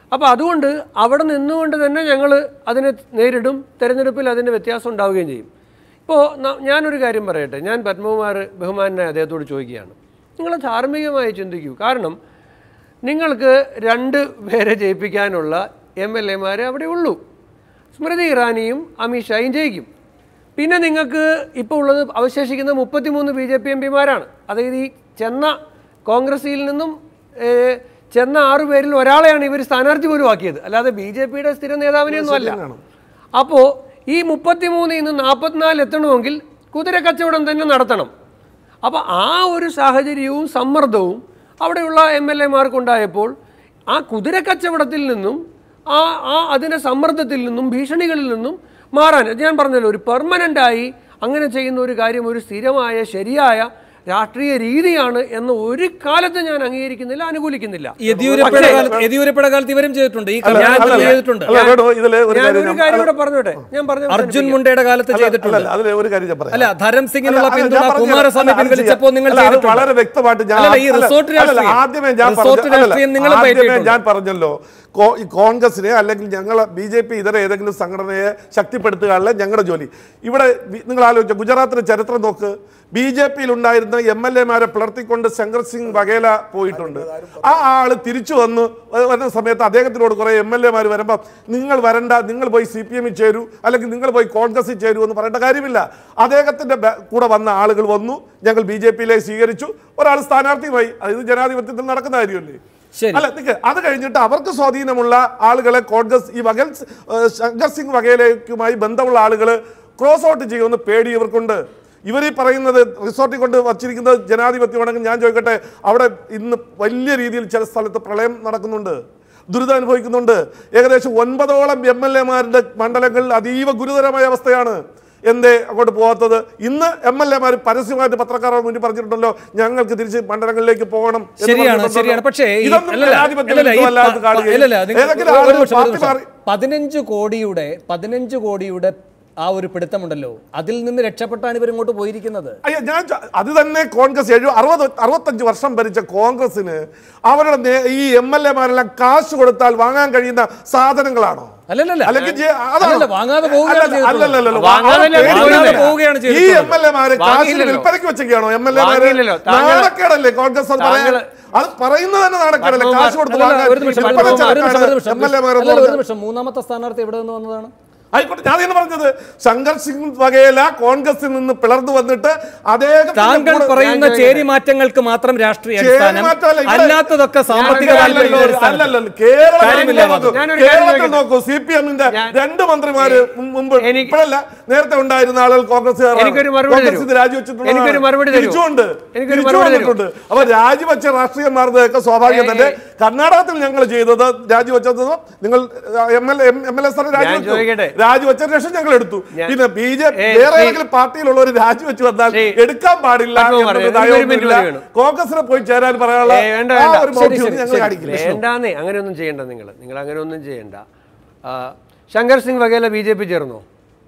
അപ്പോൾ അതുകൊണ്ട് അവിടെ നിന്നുകൊണ്ട് തന്നെ ഞങ്ങൾ അതിനെ നേരിടും തെരഞ്ഞെടുപ്പിൽ അതിൻ്റെ വ്യത്യാസം ഉണ്ടാവുകയും ചെയ്യും ഇപ്പോൾ ഞാനൊരു കാര്യം പറയട്ടെ ഞാൻ പത്മകുമാർ ബഹുമാനെ അദ്ദേഹത്തോട് ചോദിക്കുകയാണ് നിങ്ങൾ ധാർമ്മികമായി ചിന്തിക്കൂ കാരണം നിങ്ങൾക്ക് രണ്ട് പേരെ ജയിപ്പിക്കാനുള്ള എം എൽ എമാരെ അവിടെ ഉള്ളൂ സ്മൃതി ഇറാനിയും അമിത്ഷായും ജയിക്കും പിന്നെ നിങ്ങൾക്ക് ഇപ്പോൾ ഉള്ളത് അവശേഷിക്കുന്ന മുപ്പത്തിമൂന്ന് ബി ജെ പി എം പിമാരാണ് അതായത് ഈ ചെന്ന കോൺഗ്രസിൽ നിന്നും ഏഹ്, ചെന്ന ആറു പേരിൽ ഒരാളെയാണ് ഇവർ സ്ഥാനാർത്ഥി പോലും ആക്കിയത് അല്ലാതെ ബി ജെ പിയുടെ സ്ഥിര നേതാവിനെയൊന്നും അല്ല അപ്പോൾ ഈ മുപ്പത്തിമൂന്നിൽ നിന്ന് നാൽപ്പത്തിനാല് എത്തണമെങ്കിൽ കുതിര കച്ചവടം തന്നെ നടത്തണം അപ്പോൾ ആ ഒരു സാഹചര്യവും സമ്മർദ്ദവും അവിടെയുള്ള എം എൽ എമാർക്കുണ്ടായപ്പോൾ ആ കുതിര കച്ചവടത്തിൽ നിന്നും ആ ആ അതിൻ്റെ സമ്മർദ്ദത്തിൽ നിന്നും ഭീഷണികളിൽ നിന്നും മാറാൻ ഞാൻ പറഞ്ഞല്ലോ ഒരു പെർമനൻ്റായി അങ്ങനെ ചെയ്യുന്ന ഒരു കാര്യം ഒരു സ്ഥിരമായ ശരിയായ രാഷ്ട്രീയ രീതിയാണ് എന്ന് ഒരു കാലത്ത് ഞാൻ അംഗീകരിക്കുന്നില്ല അനുകൂലിക്കുന്നില്ല യെദ്യൂരപ്പയുടെ കാലത്ത് യെദ്യൂരപ്പയുടെ കാലത്ത് ഇവരും ചെയ്തിട്ടുണ്ട് ഈ അല്ല, കല്യാണം അല്ല, അല്ല. ചെയ്തിട്ടുണ്ട് അല്ല, വേണു, ഇതില് ഒരു ഞാൻ കാര്യം ഒരു ഞാൻ- കാര്യം കൂടെ പറഞ്ഞോട്ടെ ഞാൻ പറഞ്ഞു അർജുൻ മുണ്ടയുടെ കാലത്ത് അല്ല, ചെയ്തിട്ടുണ്ട് അല്ല, അതില് ഒരു കാര്യം ഞാൻ പറയാം. അല്ല ധരം സിംഗിനുള്ള അല്ല, അല്ല, പിന്തുണ ഞാൻ പറഞ്ഞുതരാം. കുമാരസ്വാമി അല്ല, അത് പിൻവലിച്ചപ്പോൾ നിങ്ങൾ അല്ല, അത് ചെയ്തിട്ടുണ്ട്. വളരെ വ്യക്തമായിട്ട് ഞാൻ അല്ലല്ല, ഈ അല്ല, റിസോർട്ട് അല്ലല്ല, രാഷ്ട്രീയം. ആദ്യമേ ഞാൻ റിസോർട്ട് പറഞ്ഞ- അല്ലല്ല, രാഷ്ട്രീയം നിങ്ങൾ ആദ്യമേ പയറ്റിയിട്ടുണ്ട്. ഞാൻ പറഞ്ഞല്ലോ കോ- ഈ കോൺഗ്രസിനെ അല്ലെങ്കിൽ ഞങ്ങൾ ബി ജെ പി ഇതര ഏതെങ്കിലും സംഘടനയെ ശക്തിപ്പെടുത്തുകയല്ല ഞങ്ങളുടെ ജോലി ഇവിടെ വി- നിങ്ങൾ ആലോചിച്ച ഗുജറാത്തിലെ ചരിത്രം നോക്ക് ബി ജെ പിയിൽ ഉണ്ടായിരുന്ന എം എൽ എമാരെ പിളർത്തിക്കൊണ്ട് ശങ്കർ സിംഗ് വഗേല പോയിട്ടുണ്ട് ആ ആള് തിരിച്ചു വന്ന് വ- വരുന്ന സമയത്ത് അദ്ദേഹത്തിനോട് കുറെ എം എൽ എമാർ വരുമ്പോൾ നിങ്ങൾ വരണ്ട നിങ്ങൾ പോയി സി പി എമ്മിൽ ചേരൂ അല്ലെങ്കിൽ നിങ്ങൾ പോയി കോൺഗ്രസിൽ ചേരൂ എന്ന് പറയേണ്ട കാര്യമില്ല അദ്ദേഹത്തിന്റെ ബ- കൂടെ വന്ന ആളുകൾ വന്നു ഞങ്ങൾ ബി ജെ പിയിലേക്ക് സ്വീകരിച്ചു ഒരാൾ സ്ഥാനാർത്ഥിയുമായി അത് ജനാധിപത്യത്തിൽ നടക്കുന്ന കാര്യമല്ലേ ശരി. അല്ല നിക്ക് അത് കഴിഞ്ഞിട്ട് അവർക്ക് സ്വാധീനമുള്ള ആളുകളെ കോൺഗ്രസ് ഈ വകൽ ശങ്കർ സിംഗ് വകയിലേക്കുമായി ബന്ധമുള്ള ആളുകൾ ക്രോസ് ഔട്ട് ചെയ്യുമെന്ന് പേടി ഇവർക്കുണ്ട് ഇവർ ഈ പറയുന്നത് റിസോർട്ടിൽ കൊണ്ട് വച്ചിരിക്കുന്നത് ജനാധിപത്യമാണെങ്കിൽ ഞാൻ ചോദിക്കട്ടെ അവിടെ ഇന്ന് വലിയ രീതിയിൽ ചില സ്ഥലത്ത് പ്രളയം നടക്കുന്നുണ്ട് ദുരിതം അനുഭവിക്കുന്നുണ്ട് ഏകദേശം ഒൻപതോളം എം എൽ എമാരുടെ മണ്ഡലങ്ങളിൽ അതീവ ഗുരുതരമായ അവസ്ഥയാണ് എന്തേ അങ്ങോട്ട് പോകാത്തത് ഇന്ന് എം എൽ എമാർ പരസ്യമായിട്ട് പത്രക്കാരുടെ മുന്നിൽ പറഞ്ഞിട്ടുണ്ടല്ലോ ഞങ്ങൾക്ക് തിരിച്ച് മണ്ഡലങ്ങളിലേക്ക് പോകണം എന്ന് ശരിയാണ് പറഞ്ഞിട്ടുണ്ടല്ലോ. ശരിയാണ് പക്ഷേ ഈ- ഇതൊന്നും അല്ലല്ല, ജനാധിപത്യം അല്ലല്ല, ഈ വിരുദ്ധമല്ലാത്ത പ- കാണുകയും അല്ലല്ല, നിങ്ങൾ ഏതെങ്കിലും ഒരു ആളുകൾ നിമിഷം, ഒരു പാർട്ടി നിമിഷം. മാറി പതിനഞ്ച് കോടിയുടെ പതിനഞ്ച് കോടിയുടെ ആ ഒരു പിടുത്തമുണ്ടല്ലോ അതിൽ നിന്ന് രക്ഷപ്പെട്ടാണ് ഇവർ ഇങ്ങോട്ട് പോയിരിക്കുന്നത് അയ്യോ ഞാൻ ചോ- അത് തന്നെ കോൺഗ്രസ് എഴു അറുപത് അറുപത്തഞ്ച് വർഷം ഭരിച്ച കോൺഗ്രസിന് അവരുടെ നേ- ഈ എം എൽ എമാരെല്ലാം കാശ് കൊടുത്താൽ വാങ്ങാൻ കഴിയുന്ന സാധനങ്ങളാണോ അല്ലല്ലല്ല. അല്ലെങ്കിൽ ജെ- അതാണോ? അല്ലല്ല, വാങ്ങാതെ പോവുകയാണ് അല്ലല്ല, ചെയ്തിട്ടുള്ളത്. അല്ലല്ലല്ല, വാങ്ങാതല്ല, അവർ പേടിയില്ല. വാങ്ങാതെ പോവുകയാണ് ഈ ചെയ്തിട്ടുള്ളത്. എം എൽ എമാരെ കാശിന് വാങ്ങിയില്ലല്ലോ. വിൽപ്പനയ്ക്ക് വെച്ചൊക്കെയാണോ എം എൽ എമാരെ വാങ്ങിയില്ലല്ലോ. താങ്കൾ- നാണക്കേടല്ലേ കോൺഗ്രസ് അത് പറയാൻ താങ്കൾ- അത് പറയുന്നത് തന്നെ നാണക്കേടല്ലേ പത്മകുമാർ- കാശ് കൊടുത്ത് അല്ലല്ല, വാങ്ങാൻ ഒരു നിമിഷം, വിൽപ്പന ഒരു നിമിഷം, ഒരു നിമിഷം, ഒരു ചരക്കാണ് നിമിഷം. എം എൽ എമാരെന്ന് അല്ലല്ല, ഒരു പറഞ്ഞത്. നിമിഷം മൂന്നാമത്തെ സ്ഥാനാർത്ഥി എവിടെ നിന്ന് വന്നതാണ് ആയിക്കോട്ടെ ഞാൻ തന്നെ പറഞ്ഞത് ശങ്കർ സിംഗ് വകേല കോൺഗ്രസിൽ നിന്ന് പിളർന്നു വന്നിട്ട് അദ്ദേഹത്തിന്റെ താങ്കൾ കൂടെ- പറയുന്ന ഞാൻ ചേരി മാറ്റങ്ങൾക്ക് മാത്രം രാഷ്ട്രീയ ചേരി അടിസ്ഥാനം മാറ്റമല്ല, ഇവിടെ- അല്ലാത്തതൊക്കെ സാമ്പത്തിക അല്ലല്ലോ, താല്പര്യങ്ങളുടെ അടിസ്ഥാനത്തിൽ. അല്ലല്ലോ, കേരളത്തിൽ കാര്യമില്ല, നോക്കൂ, ഞാനൊരു കാര്യം കേരളത്തിൽ ചോദിക്കട്ടെ. നോക്കൂ സി പി എമ്മിന്റെ ഞാൻ- രണ്ട് മന്ത്രിമാര് മുൻ- മുമ്പ് എനിക്ക് ഇപ്പോഴല്ല നേരത്തെ ഉണ്ടായിരുന്ന ആളുകൾ കോൺഗ്രസ് എനിക്കൊരു മറുപടി തരൂ. എനിക്കൊരു മറുപടി തരൂ. തിരിച്ചുകൊണ്ട് എനിക്കൊരു തിരിച്ചു മറുപടി തരൂ. വന്നിട്ടുണ്ട് അപ്പൊ രാജിവെച്ച രാഷ്ട്രീയം മാറുന്നതൊക്കെ സ്വാഭാവികം ഏ, തന്നെ ഏ. കർണാടകത്തിൽ ഞങ്ങൾ ചെയ്തത് രാജിവെച്ചത് നിങ്ങൾ M L M L A സ്ഥാനം രാജിവെച്ചു ചോദിക്കട്ടെ. രാജിവെച്ചതിന് ശേഷം ഞങ്ങൾ എടുത്തു ഞാൻ- പിന്നെ ബി ജെ ഏ, വേറെ ശ്രീ- ഏതെങ്കിലും പാർട്ടിയിലുള്ളവർ രാജിവെച്ച് വന്നാൽ ശ്രീ- എടുക്കാൻ പാടില്ല പത്മകുമാർ, എന്നൊരു ഒരു നയമൊന്നുമില്ല. മിനിറ്റ് മതി വേണം. കോൺഗ്രസിനെ പോയി ചേരാൻ പറയാനുള്ള ഏ, വേണ്ട, ആ വേണ്ട. ഒരു ശരി, ബോധ്യം ശരി, ഞങ്ങൾ ശരി. കാണിക്കില്ല വേണ്ടാന്നേ അങ്ങനെയൊന്നും ചെയ്യണ്ട നിങ്ങൾ നിങ്ങൾ അങ്ങനെയൊന്നും ചെയ്യണ്ട ആ, Shankar Singh Vaghela B J P ചേർന്നോ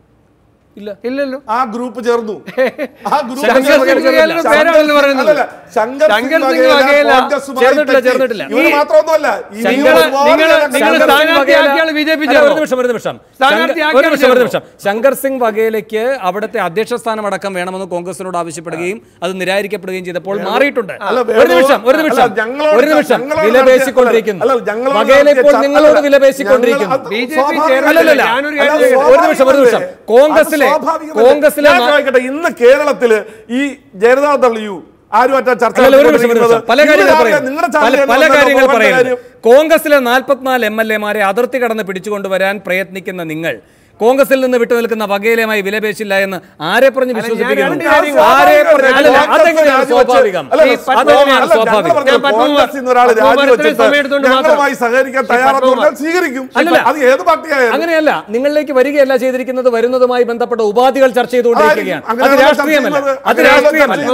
ഇല്ല ഇല്ലല്ലോ ആ ഗ്രൂപ്പ് ചേർന്നു ആ ഗ്രൂപ്പ് ശങ്കർ സിംഗ് ചേർന്നു. വഗേലയുടെ ശങ്കർ പേരാണല്ലോ സിംഗ് പറയുന്നത്. അല്ലല്ല, ശങ്കർ ശങ്കർ സിംഗ് സിംഗ് വഗേല വഗേല കോൺഗ്രസുമായി ചേർന്നിട്ടില്ല, തെറ്റി. ചേർന്നിട്ടില്ല. ഇവര് ഈ- മാത്രമൊന്നുമല്ല ഇനിയും ശങ്കർ- ഒരുപാട് നിങ്ങള്- നേതാക്കൾ നിങ്ങള് ശങ്കർ സ്ഥാനാർത്ഥി സിംഗ് വഗേല- ആക്കിയ ആള് ബി ജെ പി അല്ല, ഒരു ചേർന്നോ? നിമിഷം ഒരു നിമിഷം സ്ഥാനാർത്ഥി ശങ്കർ- ആക്കിയ ഒരു ആൾ നിമിഷം ഒരു ചേർന്നോ? നിമിഷം ശങ്കർ സിംഗ് വഗേലയ്ക്ക് അവിടുത്തെ അധ്യക്ഷ സ്ഥാനം അടക്കം വേണമെന്ന് കോൺഗ്രസിനോട് ആവശ്യപ്പെടുകയും അത് നിരാകരിക്കപ്പെടുകയും ചെയ്തപ്പോൾ മാറിയിട്ടുണ്ട് അല്ല, ഒരു വേണു- നിമിഷം ഒരു അല്ല, നിമിഷം ഞങ്ങളോട് ഒരു നിമിഷം ഞങ്ങളോട് വിലപേശിക്കൊണ്ടിരിക്കുന്നു അല്ല, ഞങ്ങളോട് വഗേല ഇപ്പോൾ നടത്തിയ നിങ്ങളോട് ചർച്ച- വിലപേശിക്കൊണ്ടിരിക്കുന്നു ഞങ്ങൾ- ബി ജെ പി സ്വാഭാവികം- ചേർന്നില്ല. അല്ലല്ല, ഞാനൊരു അല്ല, കാര്യം ചോദിക്കട്ടെ. ഒരു നിമിഷം, ഒരു നിമിഷം. സ്വാഭാവികമല്ലേ? കോൺഗ്രസിലെ- അത് സ്വാഭാവികമല്ലേ? കോൺഗ്രസിലെ ഞാൻ നാ- ചോദിക്കട്ടെ ഇന്ന് കേരളത്തില് ഈ ജനതാ ദളിയു ആരുമായിട്ട ചർച്ച അല്ലല്ല, ഒരു നിമിഷം, ഒരു നിമിഷം. നടത്തിക്കൊണ്ടിരിക്കുന്നത്? പല ഇന്ന് കാര്യങ്ങൾ രാവിലെ പറയുന്നു നിങ്ങളുടെ പല ചർച്ചയിൽ പല വന്ന കാര്യങ്ങൾ ഗോവന്റെ പറയുന്നു കാര്യം. കോൺഗ്രസിലെ നാൽപ്പത്തിനാല് എം എൽ എമാരെ അതിർത്തി കടന്ന് പിടിച്ചുകൊണ്ടുവരാൻ പ്രയത്നിക്കുന്ന നിങ്ങൾ കോൺഗ്രസിൽ നിന്ന് വിട്ടുനിൽക്കുന്ന വകയിലുമായി വിലപേശില്ല എന്ന് ആരെ പറഞ്ഞ് അല്ല, ഞാൻ വിശ്വസിപ്പിക്കുന്നു രണ്ട് കാര്യങ്ങൾ- ആരെ പറഞ്ഞ് അല്ലല്ല കോൺഗ്രസ് അതെങ്ങനെയാണ് രാജിവെച്ച് സ്വാഭാവികം അല്ല, ഈ അല്ല, പത്മകുമാർ അല്ല, സ്വാഭാവികം. ഞങ്ങൾ പറഞ്ഞത് ഞാൻ പത്മകുമാർ- കോൺഗ്രസിൽ നിന്ന് ഒരാൾ പത്മകുമാർ ഇത്രയും രാജിവെച്ചിട്ട് സമയം എടുത്തുകൊണ്ട് ഞങ്ങളുമായി മാത്രം. സഹകരിക്കാൻ ഈ തയ്യാറാണെന്ന് പത്മകുമാർ- പറഞ്ഞാൽ സ്വീകരിക്കും അല്ലല്ല. അത് ഏത് പാർട്ടിയായാലും അങ്ങനെയല്ല നിങ്ങളിലേക്ക് വരികയല്ല ചെയ്തിരിക്കുന്നത് വരുന്നതുമായി ബന്ധപ്പെട്ട ഉപാധികൾ ചർച്ച ചെയ്തുകൊണ്ടിരിക്കുകയാണ് ആയിരിക്കും. അത് അങ്ങനെയാണല്ലോ രാഷ്ട്രീയമല്ല ചർച്ച ചെയ്യുന്നത്. അത് അങ്ങനെയാണല്ലോ രാഷ്ട്രീയമല്ല ചർച്ച ചെയ്യുന്നത്.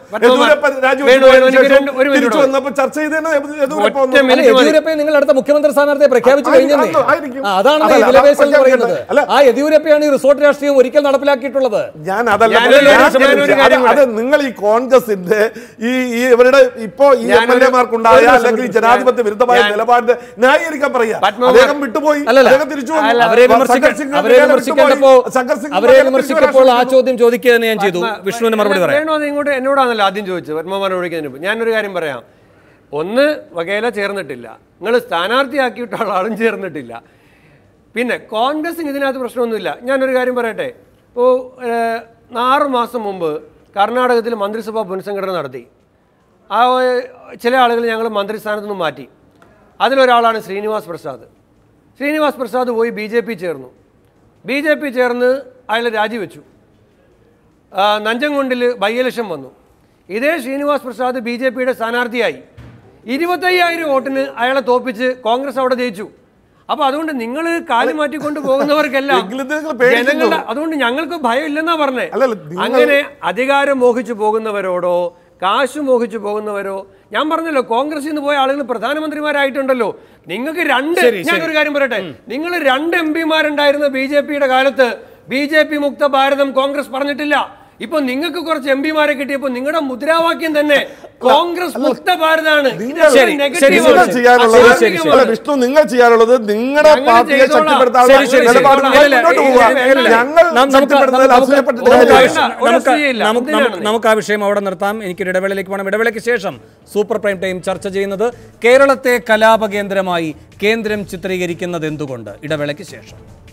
പത്മകുമാർ, യെദ്യൂരപ്പ രാജിവെച്ച് വേണു, പോയതിനു എനിക്ക് ശേഷം രണ്ട്- ഒരു മിനിറ്റ് തിരിച്ചു കൂടെ. വന്നപ്പോൾ ചർച്ച ചെയ്തേനെ യെദ്യൂരപ്പ ഒറ്റ വന്നു. മിനിറ്റ് അല്ല, മതി. യെദ്യൂരപ്പയെ നിങ്ങൾ അടുത്ത മുഖ്യമന്ത്രി സ്ഥാനാർത്ഥിയെ പ്രഖ്യാപിച്ചു ആ, കഴിഞ്ഞല്ലേ ആയിരിക്കും, ആയിരിക്കും. ആ, അതാണ് ഈ അതല്ല, വിലപേശൽ എന്ന് പ്രഖ്യാപിക്കട്ടെ. പറയുന്നത് അല്ല. ആ യെദ്യൂരപ്പയാണ് ഈ റിസോർട്ട് രാഷ്ട്രീയം ഒരിക്കൽ നടപ്പിലാക്കിയിട്ടുള്ളത് ഞാൻ അതല്ല ഞാനൊരു ഞാൻ കാര്യം- ഞാനൊരു അത് കാര്യം അത് നിങ്ങൾ ഈ കോൺഗ്രസിന്റെ ഈ ഈ ഇവരുടെ ഇപ്പോ ഈ എം ഞാനൊരു- എൽ എമാർക്കുണ്ടായ ഒരു അല്ലെങ്കിൽ ഈ നിമിഷം ജനാധിപത്യ വിരുദ്ധമായ ഞാൻ- നിലപാടിന്റെ ന്യായീകരിക്കാൻ പറയാ പത്മകുമാർ- അദ്ദേഹം വിട്ടുപോയി അല്ലല്ല അദ്ദേഹം തിരിച്ചു വന്നു. അല്ല, അവരെ ശങ്കർ വിമർശിക്ക സിംഗ് അവരെ അദ്ദേഹം വിമർശിക്കേണ്ടപ്പോ വിട്ടുപോയി. ശങ്കർ സിംഗ് അവരെ അദ്ദേഹം വിമർശിക്കപ്പോൾ ആ തിരിച്ചു ചോദ്യം ചോദിക്കുക തന്നെ ഞാൻ ചെയ്തു വിഷ്ണുവിന് മറുപടി പറയാം വേണു അത് ഇങ്ങോട്ട് എന്നോടാണല്ലോ ആദ്യം ചോദിച്ചത് പത്മകുമാരൻ വിളിക്കുന്നതിന് മുമ്പ് ഞാനൊരു കാര്യം പറയാം ഒന്ന് വകയില ചേർന്നിട്ടില്ല നിങ്ങൾ സ്ഥാനാർത്ഥിയാക്കിയിട്ടുള്ള ആളും ചേർന്നിട്ടില്ല പിന്നെ കോൺഗ്രസിന് ഇതിനകത്ത് പ്രശ്നമൊന്നുമില്ല ഞാനൊരു കാര്യം പറയട്ടെ ഇപ്പോൾ ആറ് മാസം മുമ്പ് കർണാടകത്തിൽ മന്ത്രിസഭാ പുനഃസംഘടന നടത്തി ആ ഏഹ്, ചില ആളുകൾ ഞങ്ങൾ മന്ത്രിസ്ഥാനത്ത് നിന്ന് മാറ്റി അതിലൊരാളാണ് ശ്രീനിവാസ് പ്രസാദ് ശ്രീനിവാസ് പ്രസാദ് പോയി ബി ജെ പി ചേർന്നു ബി ജെ പി ചേർന്ന് അയാൾ രാജിവെച്ചു ആ, നഞ്ചൻകുണ്ടിൽ ബൈ ഇലക്ഷൻ വന്നു ഇതേ ശ്രീനിവാസ് പ്രസാദ് ബി ജെ പിയുടെ സ്ഥാനാർത്ഥിയായി ഇരുപത്തയ്യായിരം വോട്ടിന് അയാളെ തോപ്പിച്ച് കോൺഗ്രസ് അവിടെ ജയിച്ചു അപ്പൊ അതുകൊണ്ട് നിങ്ങൾ കാലി മാറ്റിക്കൊണ്ട് പോകുന്നവർക്കെല്ലാം എങ്കിലും നിങ്ങൾ പേടിക്കുന്നു. ജനങ്ങളുടെ അതുകൊണ്ട് ഞങ്ങൾക്ക് ഭയം ഇല്ലെന്നാ പറഞ്ഞേ അല്ലല്ല, നിങ്ങൾ- അങ്ങനെ അധികാരം മോഹിച്ചു പോകുന്നവരോടോ കാശ് മോഹിച്ചു പോകുന്നവരോ ഞാൻ പറഞ്ഞല്ലോ കോൺഗ്രസിൽ നിന്ന് പോയ ആളുകൾ പ്രധാനമന്ത്രിമാരായിട്ടുണ്ടല്ലോ നിങ്ങൾക്ക് രണ്ട് ഞാൻ ഒരു കാര്യം പറയട്ടെ നിങ്ങൾ രണ്ട് എം പിമാരുണ്ടായിരുന്ന ബി ജെ പിയുടെ കാലത്ത് ബി ജെ പി മുക്ത ഭാരതം കോൺഗ്രസ് പറഞ്ഞിട്ടില്ല ഇപ്പൊ നിങ്ങൾക്ക് കുറച്ച് എം പിമാരെ കിട്ടിയപ്പോ നിങ്ങളുടെ മുദ്രാവാക്യം തന്നെ കോൺഗ്രസ് മുക്ത ഭാരതാണ് ഇത് നിങ്ങൾ- ശരി, negative ശരി, നിങ്ങൾ ആണ്. ചെയ്യാനുള്ളത് ശരി, ശരി, ശരി. അല്ല വിഷ്ണു നിങ്ങൾ ചെയ്യാനുള്ളത് നിങ്ങളുടെ ഞങ്ങൾ പാർട്ടിയെ ചെയ്തോളാം. ശക്തിപ്പെടുത്താൻ ശരി, ശരി, ശരി. നിലപാടുമായി ഇല്ല, മുന്നോട്ട് ഇല്ല, പോവുക. ഇല്ല, ഇല്ല. ഞങ്ങൾ നം- നമുക്ക് ശക്തിപ്പെടുന്നതിൽ നമുക്ക് അസൂയപ്പെട്ടിട്ട് നമുക്ക് കാര്യമില്ല. വേണ്ട, ഒരു നമുക്ക് അസൂയയില്ല. നമുക്ക് എന്തിനാണ് നമുക്ക് നമുക്ക് ആ വിഷയം അവിടെ നിർത്താം എനിക്കൊരു ഇടവേളയിലേക്ക് പോകണം ഇടവേളയ്ക്ക് ശേഷം സൂപ്പർ പ്രൈം ടൈം ചർച്ച ചെയ്യുന്നത് കേരളത്തെ കലാപകേന്ദ്രമായി കേന്ദ്രം ചിത്രീകരിക്കുന്നത് എന്തുകൊണ്ട് ഇടവേളയ്ക്ക് ശേഷം